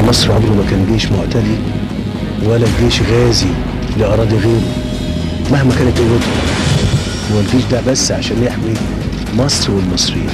مصر عمره ما كان جيش معتدي ولا جيش غازي لأراضي غيره مهما كانت قوته هو الجيش ده بس عشان يحمي مصر والمصريين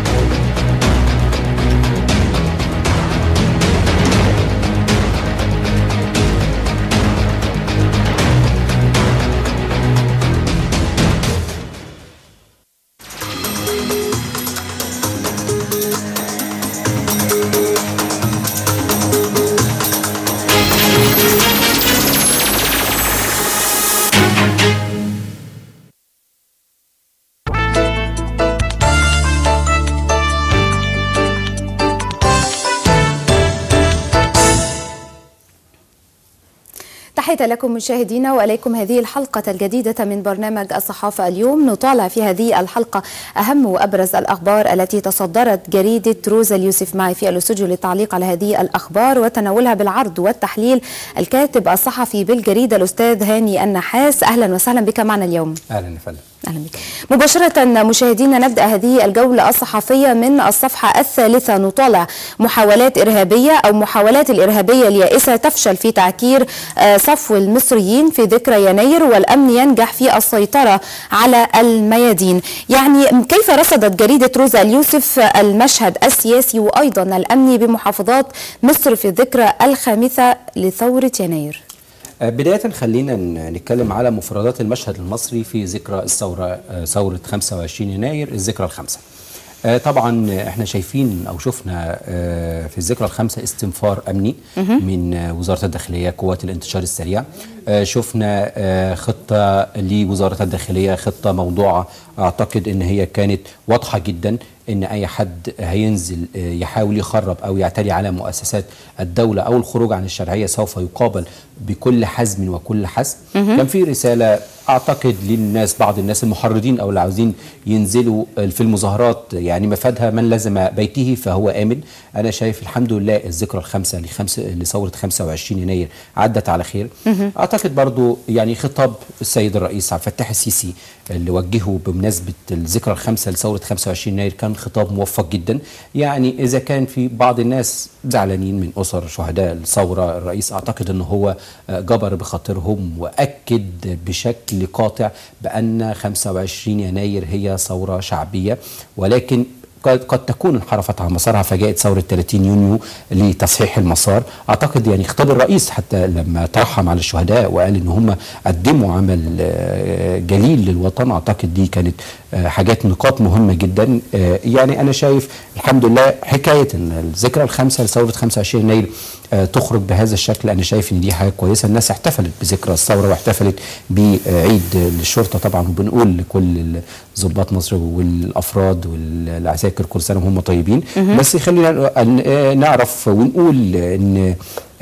تحية لكم مشاهدينا وإليكم هذه الحلقة الجديدة من برنامج الصحافة اليوم نطالع في هذه الحلقة أهم وأبرز الأخبار التي تصدرت جريدة روزا اليوسف معي في الاستوديو للتعليق على هذه الأخبار وتناولها بالعرض والتحليل الكاتب الصحفي بالجريدة الأستاذ هاني النحاس أهلا وسهلا بك معنا اليوم اهلا يا فندم أهلا بك مباشرة مشاهدينا نبدأ هذه الجولة الصحفية من الصفحة الثالثة نطالع محاولات إرهابية أو محاولات الإرهابية اليائسة تفشل في تعكير آه، صفو المصريين في ذكرى يناير والأمن ينجح في السيطرة على الميادين يعني كيف رصدت جريدة روزا اليوسف المشهد السياسي وأيضا الأمني بمحافظات مصر في الذكرى الخامسة لثورة يناير آه، بداية خلينا ن- نتكلم على مفردات المشهد المصري في ذكرى الثورة آه، ثورة 25 يناير الذكرى الخامسة. آه، طبعا احنا شايفين او شفنا آه، في الذكرى الخامسة استنفار امني من آه، وزارة الداخلية قوات الانتشار السريع آه، شفنا آه، خطة لوزارة الداخلية خطة موضوعة اعتقد ان هي كانت واضحة جدا ان اي حد هينزل آه، يحاول يخرب او يعتدي على مؤسسات الدوله او الخروج عن الشرعيه سوف يقابل بكل حزم وكل حسم كان في رساله اعتقد للناس بعض الناس المحرضين او اللي عاوزين ينزلوا آه، في المظاهرات يعني مفادها من لزم بيته فهو امن انا شايف الحمد لله الذكرى الخامسه لخمس لثوره 25 يناير عدت على خير اعتقد برضو يعني خطاب السيد الرئيس عبد الفتاح السيسي اللي وجهه بمناسبه الذكرى الخامسه لثوره 25 يناير كان خطاب موفق جدا يعني اذا كان في بعض الناس زعلانين من اسر شهداء الثوره الرئيس اعتقد ان هو آه، جبر بخاطرهم واكد بشكل قاطع بان 25 يناير هي ثوره شعبيه ولكن قد قد تكون انحرفت عن مسارها فجاءت ثوره 30 يونيو لتصحيح المسار اعتقد يعني خطاب الرئيس حتى لما ترحم على الشهداء وقال ان هم قدموا عمل آه، جليل للوطن اعتقد دي كانت آه، حاجات نقاط مهمه جدا آه، يعني انا شايف الحمد لله حكايه ان الذكرى الخامسه لثوره 25 يناير آه، تخرج بهذا الشكل انا شايف ان دي حاجه كويسه الناس احتفلت بذكرى الثوره واحتفلت بعيد للشرطه طبعا وبنقول لكل ضباط مصر والافراد والعساكر كل سنه وهم طيبين بس خلينا ن- آه، نعرف ونقول ان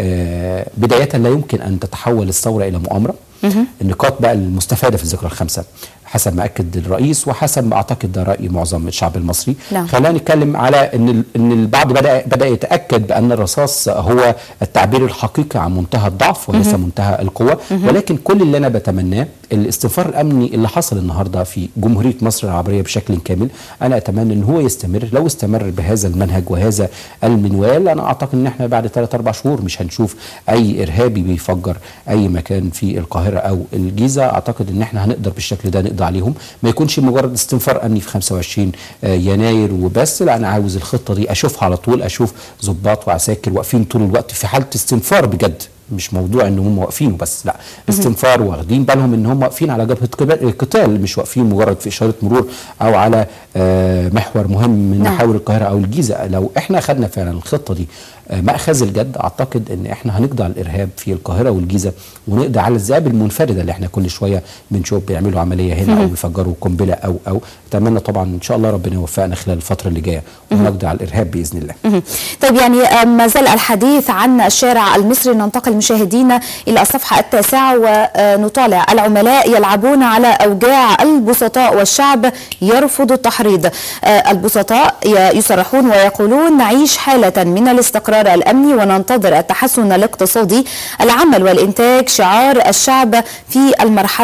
آه، بدايه لا يمكن ان تتحول الثوره الى مؤامره النقاط بقى المستفاده في الذكرى الخامسه حسب ما اكد الرئيس وحسب ما اعتقد ده راي معظم الشعب المصري نعم. خلينا نتكلم على ان ال- ان البعض بدا بدا يتاكد بان الرصاص هو التعبير الحقيقي عن منتهى الضعف وليس منتهى القوه ولكن كل اللي انا بتمناه الاستنفار الامني اللي حصل النهارده في جمهوريه مصر العربيه بشكل كامل انا اتمنى ان هو يستمر لو استمر بهذا المنهج وهذا المنوال انا اعتقد ان احنا بعد 3 4 شهور مش هنشوف اي ارهابي بيفجر اي مكان في القاهره او الجيزه اعتقد ان احنا هنقدر بالشكل ده نقضي عليهم ما يكونش مجرد استنفار امني في 25 آه، يناير وبس لا انا عاوز الخطه دي اشوفها على طول اشوف ضباط وعساكر واقفين طول الوقت في حاله استنفار بجد مش موضوع ان هم واقفين وبس لا استنفار واخدين بالهم ان هم واقفين على جبهه قبال- قتال مش واقفين مجرد في اشاره مرور او على آه، محور مهم من نعم. محاور القاهره او الجيزه لو احنا اخذنا فعلا الخطه دي آه، ماخذ الجد اعتقد ان احنا هنقضي على الارهاب في القاهره والجيزه ونقضي على الذئاب المنفرده اللي احنا كل شويه بنشوف بيعملوا عمليه هنا او بيفجروا قنبله او او اتمنى طبعا ان شاء الله ربنا يوفقنا خلال الفتره اللي جايه ونقضي على الارهاب باذن الله مهم. طيب يعني آه، ما زال الحديث عن الشارع المصري ننتقل مشاهدينا إلى الصفحة التاسعة ونطالع العملاء يلعبون على أوجاع البسطاء والشعب يرفض التحريض آه، البسطاء ي- يصرحون ويقولون نعيش حالة من الاستقرار الأمني وننتظر التحسن الاقتصادي العمل والإنتاج شعار الشعب في المرحلة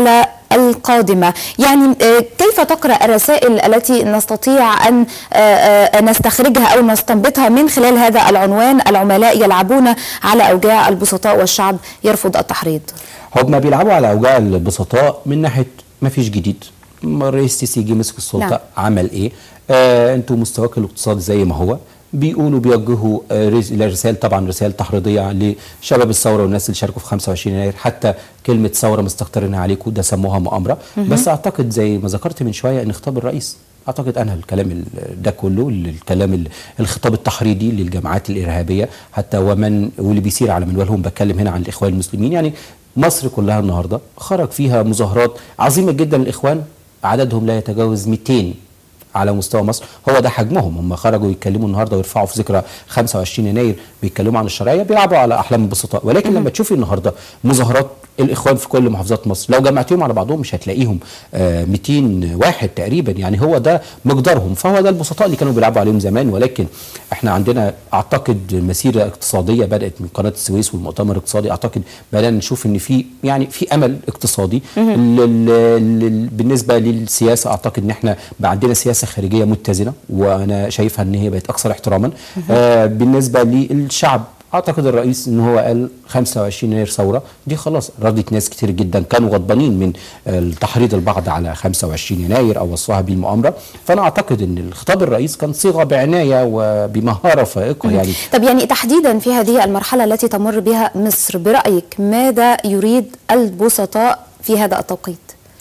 القادمة يعني آه، كيف تقرأ الرسائل التي نستطيع أن آه، آه، نستخرجها أو نستنبطها من خلال هذا العنوان العملاء يلعبون على أوجاع البسطاء والشعب يرفض التحريض هم بيلعبوا على اوجاع البسطاء من ناحيه ما فيش جديد ما الرئيس السيسي جه مسك السلطه نعم. نعم. عمل ايه آه انتوا مستواكم الاقتصادي زي ما هو بيقولوا بيوجهوا آه، رس- رسائل طبعا رسائل تحريضيه لشباب الثوره والناس اللي شاركوا في 25 يناير حتى كلمه ثوره مستكترينها عليكم ده سموها مؤامره بس اعتقد زي ما ذكرت من شويه ان خطاب الرئيس اعتقد انهى الكلام ال- ده كله الكلام ال- الخطاب التحريضي للجماعات الارهابيه حتى ومن واللي بيسير على منوالهم بتكلم هنا عن الاخوان المسلمين يعني مصر كلها النهارده خرج فيها مظاهرات عظيمه جدا للاخوان عددهم لا يتجاوز 200 على مستوى مصر هو ده حجمهم هم خرجوا يتكلموا النهارده ويرفعوا في ذكرى 25 يناير بيتكلموا عن الشرعيه بيلعبوا على احلام البسطاء ولكن لما تشوفي النهارده مظاهرات الاخوان في كل محافظات مصر لو جمعتيهم على بعضهم مش هتلاقيهم آه 200 واحد تقريبا يعني هو ده مقدارهم فهو ده البسطاء اللي كانوا بيلعبوا عليهم زمان ولكن احنا عندنا اعتقد مسيره اقتصاديه بدات من قناه السويس والمؤتمر الاقتصادي اعتقد بدانا نشوف ان في يعني في امل اقتصادي ال- ال- ال- بالنسبه للسياسه اعتقد ان احنا بقى عندنا سياسه خارجيه متزنه وانا شايفها ان هي بقت اكثر احتراما آه بالنسبه للشعب اعتقد الرئيس ان هو قال 25 يناير ثوره دي خلاص رضت ناس كتير جدا كانوا غضبانين من آه، تحريض البعض على 25 يناير او وصفها بالمؤامره فانا اعتقد ان الخطاب الرئيس كان صيغه بعنايه وبمهاره فائقه يعني طب يعني تحديدا في هذه المرحلة التي تمر بها مصر برأيك ماذا يريد البسطاء في هذا التوقيت؟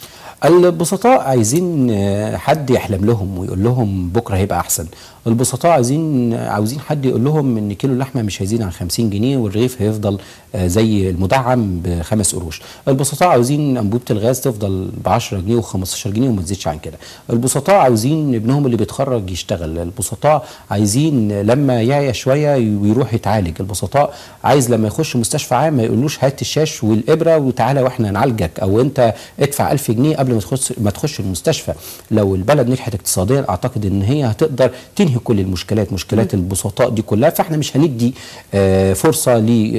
البسطاء عايزين آه، حد يحلم لهم ويقول لهم بكره هيبقى احسن البسطاء عايزين عاوزين حد يقول لهم ان كيلو اللحمه مش هيزيد عن 50 جنيه والرغيف هيفضل آه، زي المدعم بخمس قروش البسطاء عاوزين انبوبه الغاز تفضل ب 10 جنيه و15 جنيه وما تزيدش عن كده البسطاء عاوزين ابنهم اللي بيتخرج يشتغل البسطاء عايزين لما يعيا شويه ويروح يتعالج البسطاء عايز لما يخش مستشفى عام ما يقولوش هات الشاش والابره وتعالى واحنا نعالجك او انت ادفع 1000 جنيه قبل ما تخش ما تخش المستشفى لو البلد نجحت اقتصاديا اعتقد ان هي هتقدر تنهي كل المشكلات مشكلات البسطاء دي كلها فاحنا مش هندي آه، فرصه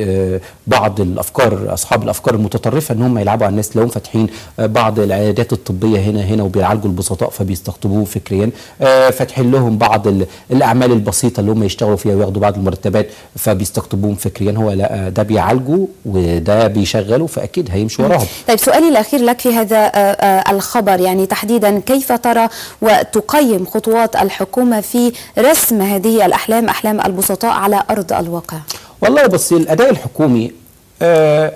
لبعض الافكار اصحاب الافكار المتطرفه ان هم يلعبوا على الناس لو فاتحين آه، بعض العيادات الطبيه هنا هنا وبيعالجوا البسطاء فبيستقطبوه فكريا آه، فاتحين لهم بعض ال- الاعمال البسيطه اللي هم يشتغلوا فيها وياخدوا بعض المرتبات فبيستقطبوهم فكريا هو لا ده بيعالجوا وده بيشغلوا فاكيد هيمشوا وراهم طيب سؤالي الأخير لك في هذا آه، آه، الخبر يعني تحديدا كيف ترى وتقيم خطوات الحكومة في رسم هذه الأحلام أحلام البسطاء على أرض الواقع والله بص الاداء الحكومي آه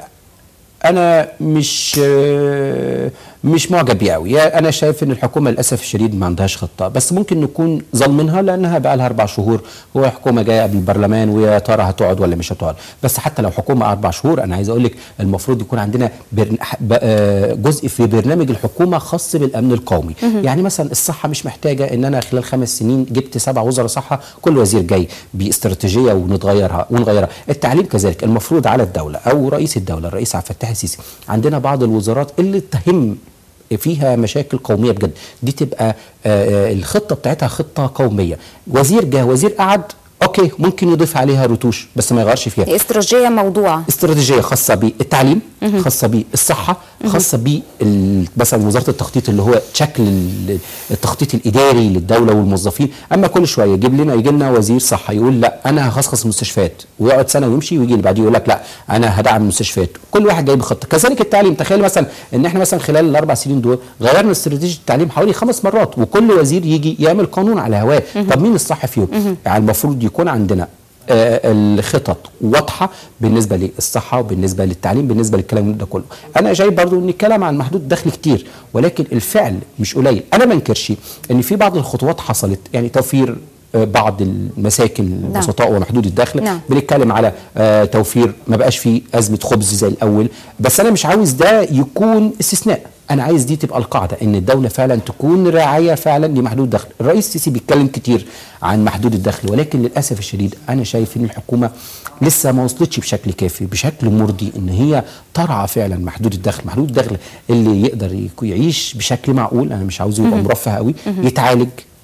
انا مش آه مش معجب بيه قوي يعني انا شايف ان الحكومه للاسف الشديد ما عندهاش خطه بس ممكن نكون ظالمينها لانها بقى لها اربع شهور هو حكومه جايه قبل البرلمان ويا ترى هتقعد ولا مش هتقعد بس حتى لو حكومه اربع شهور انا عايز اقول لك المفروض يكون عندنا برن... ب- آه، جزء في برنامج الحكومه خاص بالامن القومي يعني مثلا الصحه مش محتاجه ان انا خلال خمس سنين جبت سبع وزراء صحه كل وزير جاي باستراتيجيه ونتغيرها ونغيرها التعليم كذلك المفروض على الدوله او رئيس الدوله الرئيس عبد الفتاح السيسي عندنا بعض الوزارات اللي تهم فيها مشاكل قوميه بجد دي تبقى آه، آه، الخطه بتاعتها خطه قوميه وزير جه وزير قعد اوكي ممكن يضيف عليها رتوش بس ما يغيرش فيها هي استراتيجية موضوعة استراتيجيه خاصه بالتعليم خاصه بالصحه خاصه ب مثلا وزاره التخطيط اللي هو شكل ال- التخطيط الاداري للدوله والموظفين اما كل شويه يجيب لنا يجي لنا وزير صحه يقول لا انا هخصخص المستشفيات ويقعد سنه ويمشي ويجي اللي بعديه يقول لك لا انا هدعم المستشفيات كل واحد جاي بخطه كذلك التعليم تخيل مثلا ان احنا مثلا خلال الاربع سنين دول غيرنا استراتيجيه التعليم حوالي خمس مرات وكل وزير يجي يعمل قانون على هواه طب مين الصح فيهم يعني المفروض يكون عندنا آه، الخطط واضحه بالنسبه للصحه وبالنسبه للتعليم بالنسبه للكلام ده كله انا شايف برضو ان الكلام عن محدود الدخل كتير ولكن الفعل مش قليل انا ما انكرش ان في بعض الخطوات حصلت يعني توفير آه، بعض المساكن البسطاء ومحدود الدخل نعم. بنتكلم على آه، توفير ما بقاش فيه ازمه خبز زي الاول بس انا مش عاوز ده يكون استثناء انا عايز دي تبقى القاعده ان الدوله فعلا تكون راعيه فعلا لمحدود الدخل الرئيس السيسي بيتكلم كتير عن محدود الدخل ولكن للاسف الشديد انا شايف ان الحكومه لسه ما وصلتش بشكل كافي بشكل مرضي ان هي ترعى فعلا محدود الدخل محدود الدخل اللي يقدر يكو- يعيش بشكل معقول انا مش عاوزه يبقى مرفه قوي يتعالج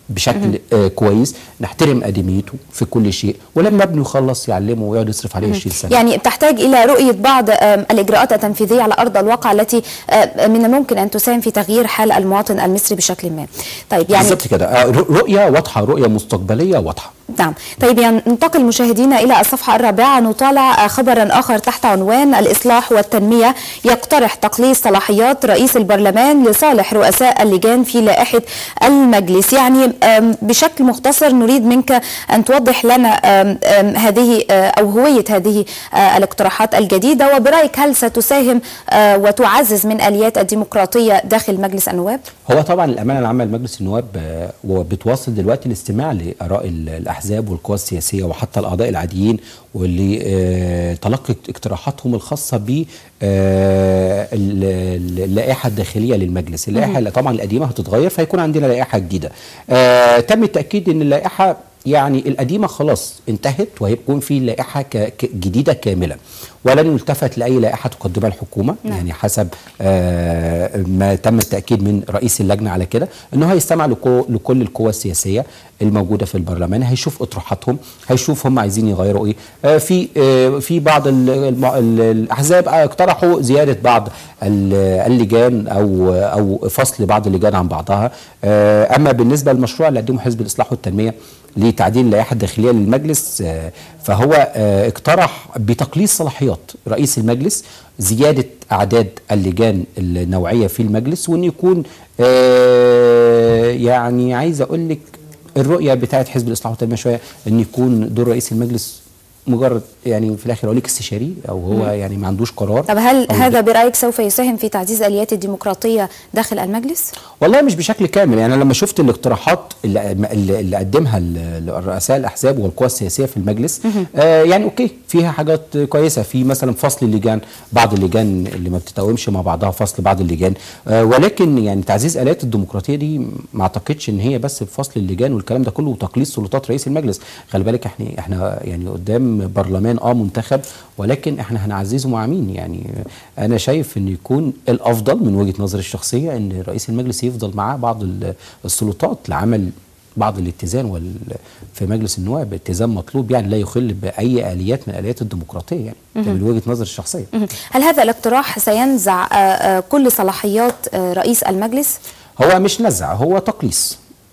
بشكل آه كويس نحترم ادميته في كل شيء ولما ابنه يخلص يعلمه ويقعد يصرف عليه 20 سنه يعني بتحتاج الى رؤيه بعض آم، الاجراءات التنفيذيه على ارض الواقع التي آم، من الممكن ان تساهم في تغيير حال المواطن المصري بشكل ما طيب يعني بالظبط كده آه، رؤ- رؤيه واضحه رؤيه مستقبليه واضحه نعم طيب يعني ننتقل مشاهدينا إلى الصفحة الرابعة نطالع خبرا آخر تحت عنوان الإصلاح والتنمية يقترح تقليص صلاحيات رئيس البرلمان لصالح رؤساء اللجان في لائحة المجلس يعني آم، بشكل مختصر نريد منك أن توضح لنا آم، آم، هذه آه، أو هوية هذه آه، الاقتراحات الجديدة وبرأيك هل ستساهم آه، وتعزز من آليات الديمقراطية داخل مجلس النواب؟ هو طبعا الامانه العامه لمجلس النواب آه، وبتواصل دلوقتي الاستماع لاراء ال- الاحزاب والقوى السياسيه وحتى الاعضاء العاديين واللي آه، تلقي اقتراحاتهم الخاصه ب آه، ال- ال- اللائحه الداخليه للمجلس اللائحه اللي طبعا القديمه هتتغير فيكون عندنا لائحه جديده آه، تم التاكيد ان اللائحه يعني القديمه خلاص انتهت وهيكون في لائحه ك- ك- جديده كامله ولن يلتفت لاي لائحه تقدمها الحكومه نعم. يعني حسب آه، ما تم التاكيد من رئيس اللجنه على كده انه هيستمع لكو- لكل القوى السياسيه الموجوده في البرلمان هيشوف اطروحاتهم هيشوف هم عايزين يغيروا ايه آه، في آه، في بعض ال- الم- ال- الاحزاب اقترحوا زياده بعض ال- اللجان او او فصل بعض اللجان عن بعضها آه، اما بالنسبه للمشروع اللي قدمه حزب الاصلاح والتنميه لتعديل اللائحه الداخليه للمجلس آه، فهو آه، اقترح بتقليص صلاحيات رئيس المجلس زياده اعداد اللجان النوعيه في المجلس وان يكون آه، يعني عايز اقول لك الرؤيه بتاعت حزب الاصلاح والتنميه شويه ان يكون دور رئيس المجلس مجرد يعني في الاخر اقول لك استشاري او هو يعني ما عندوش قرار طب هل أو هذا برأيك سوف يساهم في تعزيز آليات الديمقراطية داخل المجلس؟ والله مش بشكل كامل يعني أنا لما شفت الاقتراحات اللي, اللي اللي قدمها ال- الرؤساء الاحزاب والقوى السياسيه في المجلس آه يعني اوكي فيها حاجات كويسه في مثلا فصل اللجان بعض اللجان اللي ما بتتقاومش مع بعضها فصل بعض اللجان آه ولكن يعني تعزيز اليات الديمقراطيه دي ما اعتقدش ان هي بس بفصل اللجان والكلام ده كله وتقليص سلطات رئيس المجلس خلي بالك احنا احنا يعني قدام برلمان اه منتخب ولكن احنا هنعززه مع مين يعني انا شايف ان يكون الافضل من وجهه نظري الشخصيه ان رئيس المجلس يفضل معاه بعض ال- السلطات لعمل بعض الاتزان وال في مجلس النواب اتزان مطلوب يعني لا يخل باي اليات من اليات الديمقراطيه يعني ده من وجهه نظري الشخصيه هل هذا الاقتراح سينزع آه، آه، كل صلاحيات آه، رئيس المجلس؟ هو مش نزع هو تقليص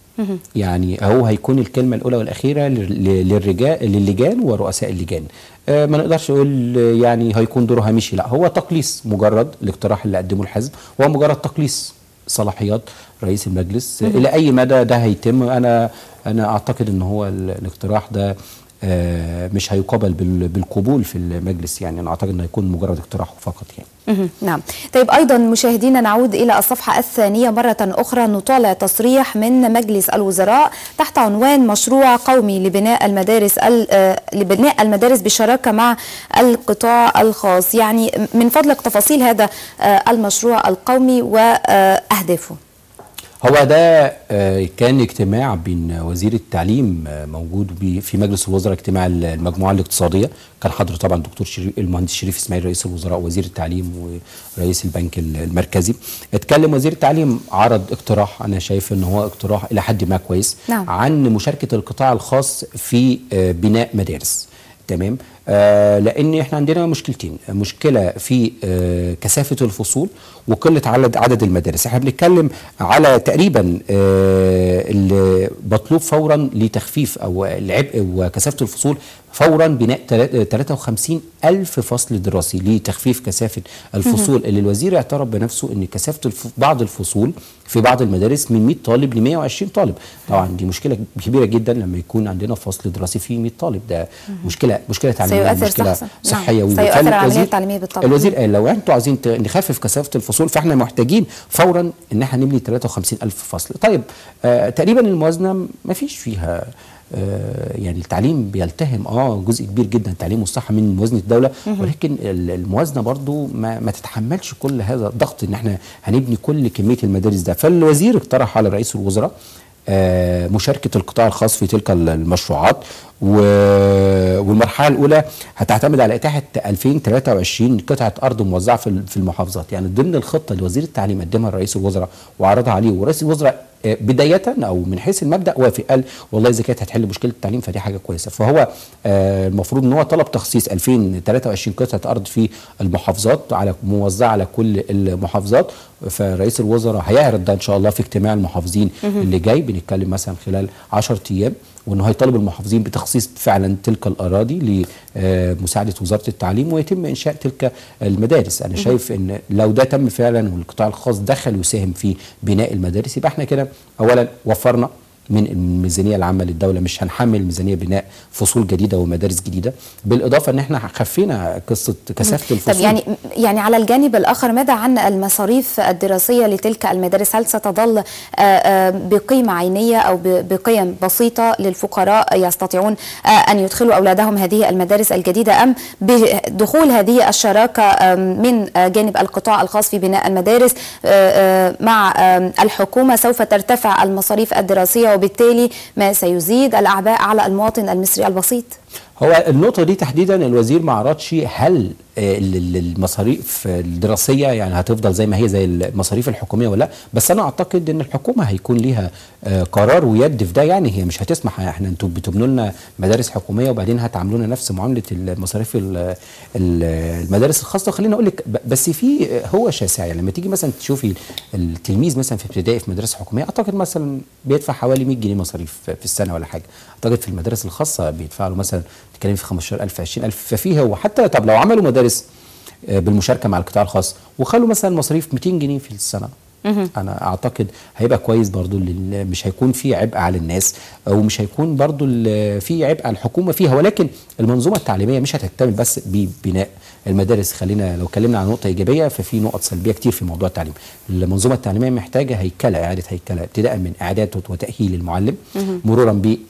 يعني هو هيكون الكلمة الأولى والأخيرة لل- للرجال للجان ورؤساء اللجان آه، ما نقدرش نقول آه، يعني هيكون دوره هامشي لا هو تقليص مجرد الاقتراح اللي قدمه الحزب هو مجرد تقليص صلاحيات رئيس المجلس آه، إلى أي مدى ده هيتم أنا أنا أعتقد إن هو ال- الاقتراح ده آه، مش هيقابل بال- بالقبول في المجلس يعني أنا أعتقد إنه هيكون مجرد اقتراح فقط يعني مهم. نعم طيب أيضا مشاهدينا نعود إلى الصفحة الثانية مرة أخرى نطالع تصريح من مجلس الوزراء تحت عنوان مشروع قومي لبناء المدارس ال- آه، لبناء المدارس بالشراكة مع القطاع الخاص يعني من فضلك تفاصيل هذا آه، المشروع القومي وأهدافه هو ده آه، كان اجتماع بين وزير التعليم آه، موجود بي- في مجلس الوزراء اجتماع ال- المجموعه الاقتصاديه كان حضر طبعا دكتور شريف المهندس شريف اسماعيل رئيس الوزراء وزير التعليم ورئيس البنك ال- المركزي اتكلم وزير التعليم عرض اقتراح انا شايف ان هو اقتراح الى حد ما كويس نعم. عن مشاركه القطاع الخاص في آه، بناء مدارس تمام آه لان احنا عندنا مشكلتين مشكله في آه كثافه الفصول وقله عدد عدد المدارس احنا بنتكلم على تقريبا آه اللي مطلوب فورا لتخفيف او العبء وكثافه الفصول فورا بناء تلا- 53 ألف فصل دراسي لتخفيف كثافة الفصول اللي الوزير اعترف بنفسه أن كثافة الف... بعض الفصول في بعض المدارس من 100 طالب ل 120 طالب طبعا دي مشكلة كبيرة جدا لما يكون عندنا فصل دراسي فيه 100 طالب ده مشكلة مشكلة تعليمية سيؤثر مشكلة صح- نعم. صحية سيؤثر وفعلا على العملية الوزير- التعليمية بالطبع. الوزير قال لو انتوا عايزين ت- نخفف كثافة الفصول فاحنا محتاجين فورا ان احنا نبني 53 ألف فصل طيب آه تقريبا الموازنة ما فيش فيها آه يعني التعليم بيلتهم اه جزء كبير جدا التعليم والصحه من موازنه الدوله ولكن ال- الموازنه برضو ما, ما تتحملش كل هذا الضغط ان احنا هنبني كل كميه المدارس ده فالوزير اقترح على رئيس الوزراء آه، مشاركة القطاع الخاص في تلك المشروعات و- والمرحلة الأولى هتعتمد على إتاحة 2023 قطعة أرض موزعة في ال- في المحافظات يعني ضمن الخطة اللي وزير التعليم قدمها لرئيس الوزراء وعرضها عليه ورئيس الوزراء آه، بدايه او من حيث المبدا وافق قال والله اذا كانت هتحل مشكله التعليم فدي حاجه كويسه فهو آه، المفروض ان هو طلب تخصيص 2023 قطعه ارض في المحافظات على موزعه على كل المحافظات فرئيس الوزراء هيعرض ده ان شاء الله في اجتماع المحافظين اللي جاي بنتكلم مثلا خلال 10 ايام وانه هيطالب المحافظين بتخصيص فعلا تلك الاراضي لمساعده وزاره التعليم ويتم انشاء تلك المدارس انا شايف ان لو ده تم فعلا والقطاع الخاص دخل وساهم في بناء المدارس يبقى احنا كده اولا وفرنا من الميزانيه العامه للدوله مش هنحمل ميزانيه بناء فصول جديده ومدارس جديده بالاضافه ان احنا خفينا قصه كثافه الفصول طب يعني يعني على الجانب الاخر ماذا عن المصاريف الدراسيه لتلك المدارس هل ستظل آه، آه، بقيمه عينيه او ب- بقيم بسيطه للفقراء يستطيعون آه، ان يدخلوا اولادهم هذه المدارس الجديده ام بدخول هذه الشراكه آم، من آه، جانب القطاع الخاص في بناء المدارس آه، آه، مع آم، الحكومه سوف ترتفع المصاريف الدراسيه وبالتالي ما سيزيد الاعباء على المواطن المصري البسيط هو النقطة دي تحديدا الوزير ما عرضش هل آه، ال- ال- المصاريف الدراسية يعني هتفضل زي ما هي زي المصاريف الحكومية ولا لا بس أنا أعتقد إن الحكومة هيكون ليها آه، قرار ويد في ده يعني هي مش هتسمح احنا انتوا بتبنوا لنا مدارس حكومية وبعدين هتعاملونا نفس معاملة المصاريف ال- ال- المدارس الخاصة خليني أقول لك ب- بس في هو شاسع يعني لما تيجي مثلا تشوفي التلميذ مثلا في ابتدائي في مدرسة حكومية أعتقد مثلا بيدفع حوالي 100 جنيه مصاريف في السنة ولا حاجة أعتقد في المدارس الخاصة بيدفع له مثلا تتكلم في 15000 20000 ففيه هو حتى طب لو عملوا مدارس آه، بالمشاركه مع القطاع الخاص وخلوا مثلا مصاريف 200 جنيه في السنه انا اعتقد هيبقى كويس برضو لل- مش هيكون في عبء على الناس ومش هيكون برضو ال- في عبء على الحكومه فيها ولكن المنظومه التعليميه مش هتكتمل بس ببناء المدارس خلينا لو اتكلمنا عن نقطه ايجابيه ففي نقط سلبيه كتير في موضوع التعليم المنظومه التعليميه محتاجه هيكله اعاده هيكله ابتداء من اعداد وتاهيل المعلم مرورا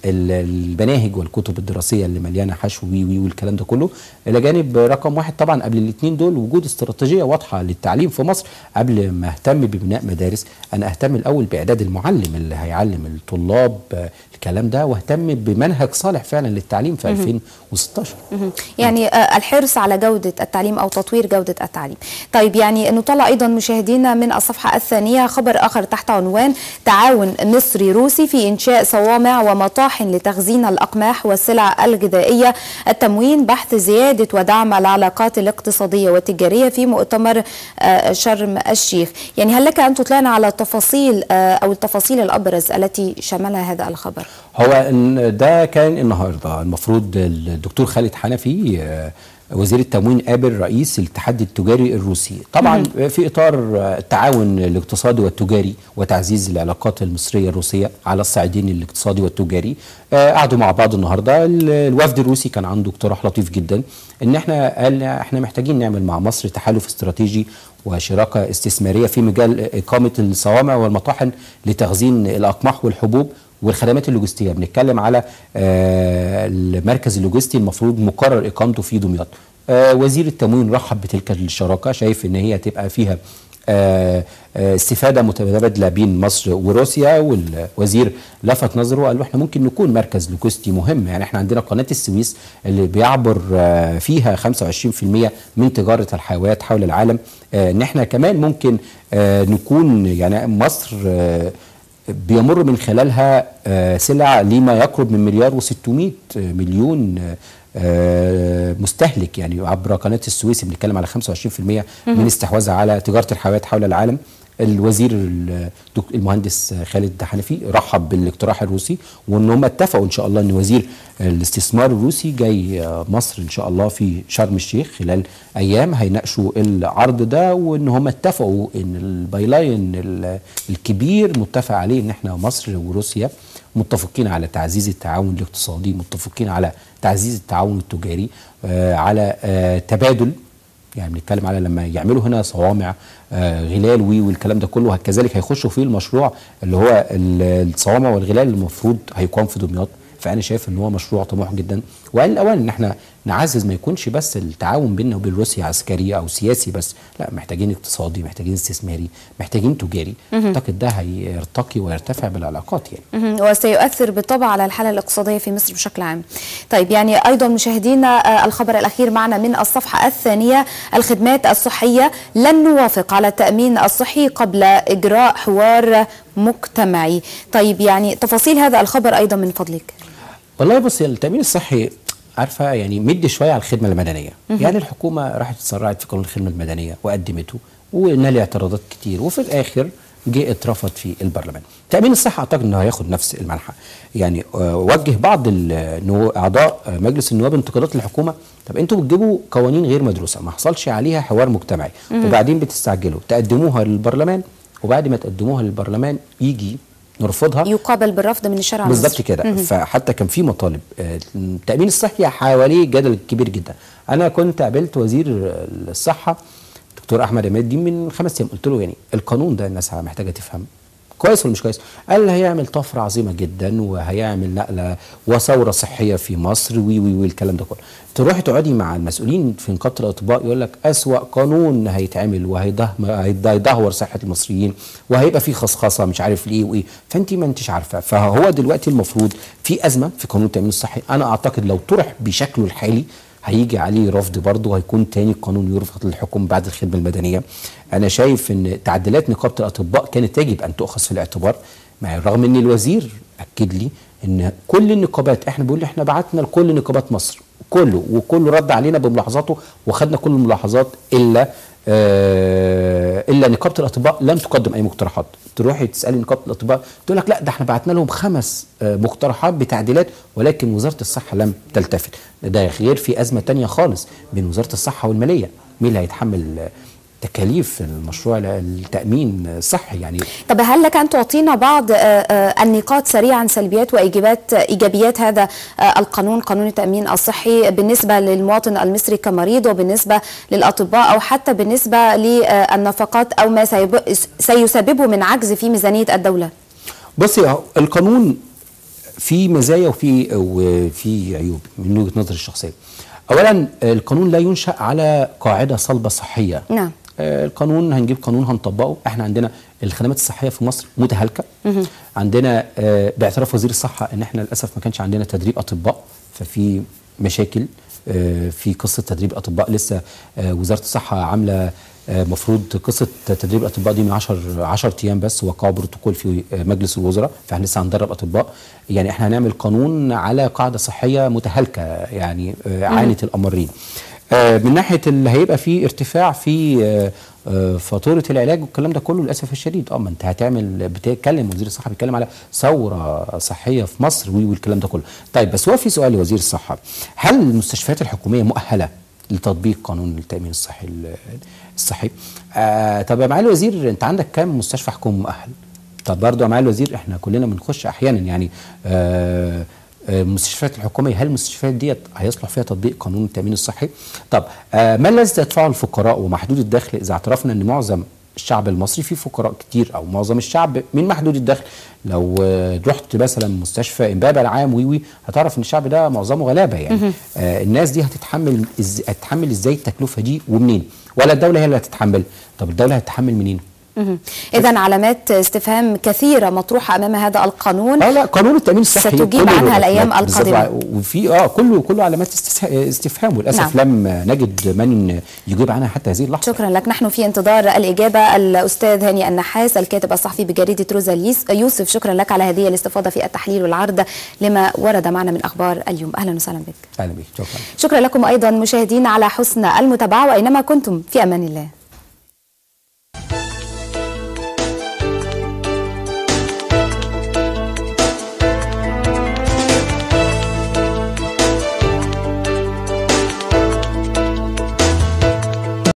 بالمناهج والكتب الدراسيه اللي مليانه حشو وي وي والكلام ده كله الى جانب رقم واحد طبعا قبل الاثنين دول وجود استراتيجيه واضحه للتعليم في مصر قبل ما اهتم ببناء مدارس انا اهتم الاول باعداد المعلم اللي هيعلم الطلاب آه، الكلام ده واهتم بمنهج صالح فعلا للتعليم في 2016 مهم. يعني آه، الحرص على جودة التعليم أو تطوير جودة التعليم طيب يعني نطلع أيضا مشاهدينا من الصفحة الثانية خبر آخر تحت عنوان تعاون مصري روسي في إنشاء صوامع ومطاحن لتخزين الأقماح والسلع الغذائية التموين بحث زيادة ودعم العلاقات الاقتصادية والتجارية في مؤتمر آه، شرم الشيخ يعني هل لك أن تطلعنا على تفاصيل آه، أو التفاصيل الأبرز التي شملها هذا الخبر هو إن ده كان النهارده المفروض الدكتور خالد حنفي آه، وزير التموين قابل رئيس الاتحاد التجاري الروسي طبعا في اطار آه، التعاون الاقتصادي والتجاري وتعزيز العلاقات المصريه الروسيه على الصعيدين الاقتصادي والتجاري آه، قعدوا مع بعض النهارده ال- الوفد الروسي كان عنده اقتراح لطيف جدا ان احنا قال احنا محتاجين نعمل مع مصر تحالف استراتيجي وشراكه استثماريه في مجال اقامه الصوامع والمطاحن لتخزين الاقماح والحبوب والخدمات اللوجستيه بنتكلم على آه، المركز اللوجستي المفروض مقرر اقامته في دمياط آه، وزير التموين رحب بتلك الشراكه شايف ان هي تبقى فيها آه، آه، استفاده متبادله بين مصر وروسيا والوزير لفت نظره وقال له احنا ممكن نكون مركز لوجستي مهم يعني احنا عندنا قناه السويس اللي بيعبر آه، فيها 25% من تجاره الحيوانات حول العالم آه، ان احنا كمان ممكن آه، نكون يعني مصر آه، بيمر من خلالها آه، سلع لما يقرب من مليار و600 مليون آه، آه، مستهلك يعني عبر قناه السويس بنتكلم على 25% من استحواذها على تجاره الحيوانات حول العالم الوزير الدك- المهندس خالد حنفي رحب بالاقتراح الروسي وان هم اتفقوا ان شاء الله ان وزير الاستثمار الروسي جاي مصر ان شاء الله في شرم الشيخ خلال ايام هيناقشوا العرض ده وان هم اتفقوا ان البايلاين ال- الكبير متفق عليه ان احنا مصر وروسيا متفقين على تعزيز التعاون الاقتصادي متفقين على تعزيز التعاون التجاري آه، على آه، تبادل يعني بنتكلم على لما يعملوا هنا صوامع آه، غلال وي والكلام ده كله كذلك هيخشوا في المشروع اللي هو ال- الصوامع والغلال اللي المفروض هيقام في دمياط فانا شايف ان هو مشروع طموح جدا وان الاوان ان احنا نعزز ما يكونش بس التعاون بيننا وبين روسيا عسكري او سياسي بس لا محتاجين اقتصادي محتاجين استثماري محتاجين تجاري اعتقد ده هيرتقي ويرتفع بالعلاقات يعني مهم. وسيؤثر بالطبع على الحالة الاقتصادية في مصر بشكل عام طيب يعني أيضا مشاهدينا آه، الخبر الأخير معنا من الصفحة الثانية الخدمات الصحية لن نوافق على التأمين الصحي قبل إجراء حوار مجتمعي طيب يعني تفاصيل هذا الخبر أيضا من فضلك والله بص التامين الصحي عارفه يعني مدي شويه على الخدمه المدنيه يعني الحكومه راحت اتسرعت في قانون الخدمه المدنيه وقدمته ونال اعتراضات كتير وفي الاخر جه اترفض في البرلمان تامين الصحه اعتقد انه هياخد نفس المنحى يعني آه، وجه بعض النو- اعضاء آه، مجلس النواب انتقادات للحكومه طب انتوا بتجيبوا قوانين غير مدروسه ما حصلش عليها حوار مجتمعي وبعدين بتستعجلوا تقدموها للبرلمان وبعد ما تقدموها للبرلمان يجي نرفضها يقابل بالرفض من الشارع بالظبط المصري. كده فحتى كان في مطالب آه، التامين الصحي حواليه جدل كبير جدا انا كنت قابلت وزير الصحه دكتور احمد عماد الدين من خمس ايام قلت له يعني القانون ده الناس محتاجه تفهم كويس ولا مش كويس؟ قال هيعمل طفره عظيمه جدا وهيعمل نقله وثوره صحيه في مصر وي وي وي الكلام ده كله. تروحي تقعدي مع المسؤولين في نقابه الاطباء يقول لك اسوا قانون هيتعمل وهيدهور صحه المصريين وهيبقى فيه خصخصه مش عارف ليه وايه فانت ما انتش عارفه فهو دلوقتي المفروض في ازمه في قانون التامين الصحي انا اعتقد لو طرح بشكله الحالي هيجي عليه رفض برضه وهيكون تاني القانون يرفض للحكم بعد الخدمه المدنيه انا شايف ان تعديلات نقابه الاطباء كانت يجب ان تؤخذ في الاعتبار مع رغم ان الوزير اكد لي ان كل النقابات احنا بيقول لي احنا بعتنا لكل نقابات مصر كله وكله رد علينا بملاحظاته وخدنا كل الملاحظات الا آه الا نقابه الاطباء لم تقدم اي مقترحات تروحي تسالي نقابه الاطباء تقول لك لا ده احنا بعتنا لهم خمس آه مقترحات بتعديلات ولكن وزاره الصحه لم تلتفت ده غير في ازمه تانية خالص بين وزاره الصحه والماليه مين اللي هيتحمل آه، تكاليف المشروع التامين الصحي يعني طب هل لك ان تعطينا بعض آه، آه، النقاط سريعا سلبيات وايجابيات ايجابيات هذا آه، القانون قانون التامين الصحي بالنسبه للمواطن المصري كمريض وبالنسبه للاطباء او حتى بالنسبه للنفقات او ما سيب- سيسببه من عجز في ميزانيه الدوله بصي اهو القانون فيه مزايا وفي وفي عيوب من وجهه نظري الشخصيه. اولا القانون لا ينشا على قاعده صلبه صحيه. نعم. آه، القانون هنجيب قانون هنطبقه احنا عندنا الخدمات الصحيه في مصر متهالكه عندنا آه، باعتراف وزير الصحه ان احنا للاسف ما كانش عندنا تدريب اطباء ففي مشاكل آه، في قصه تدريب الاطباء لسه آه، وزاره الصحه عامله آه، مفروض قصه تدريب الاطباء دي من 10 10 ايام بس وقعوا بروتوكول في آه، مجلس الوزراء فاحنا لسه هندرب اطباء يعني احنا هنعمل قانون على قاعده صحيه متهالكه يعني آه، عانت الامرين آه، من ناحيه اللي هيبقى فيه ارتفاع في آه، آه، فاتوره العلاج والكلام ده كله للاسف الشديد اه ما انت هتعمل بتتكلم وزير الصحه بيتكلم على ثوره صحيه في مصر وي- والكلام ده كله طيب بس هو في سؤال لوزير الصحه هل المستشفيات الحكوميه مؤهله لتطبيق قانون التامين الصحي ال- الصحي آه طب يا معالي الوزير انت عندك كام مستشفى حكومي مؤهل طب برضه يا معالي الوزير احنا كلنا بنخش احيانا يعني آه آه، المستشفيات الحكوميه هل المستشفيات ديت هيصلح فيها تطبيق قانون التامين الصحي؟ طب آه ما الذي يدفعه الفقراء ومحدود الدخل اذا اعترفنا ان معظم الشعب المصري فيه فقراء كتير او معظم الشعب من محدود الدخل لو آه، رحت مثلا مستشفى امبابه العام وي وي هتعرف ان الشعب ده معظمه غلابه يعني آه الناس دي هتتحمل إز... هتتحمل ازاي التكلفه دي ومنين؟ ولا الدوله هي اللي هتتحمل؟ طب الدوله هتتحمل منين؟ اذا علامات استفهام كثيره مطروحه امام هذا القانون اه لا قانون التامين الصحي ستجيب كله عنها الأيام بالظبط القادمة. ع- وفي اه كله كله علامات استس- استفهام وللاسف نعم. لم نجد من يجيب عنها حتى هذه اللحظه شكرا لك نحن في انتظار الإجابة الأستاذ هاني النحاس الكاتب الصحفي بجريدة روزا اليس- يوسف شكرا لك على هذه الاستفاضة في التحليل والعرض لما ورد معنا من أخبار اليوم أهلا وسهلا بك اهلا بك شكرا شكرا لكم أيضا مشاهدين على حسن المتابعة وأينما كنتم في أمان الله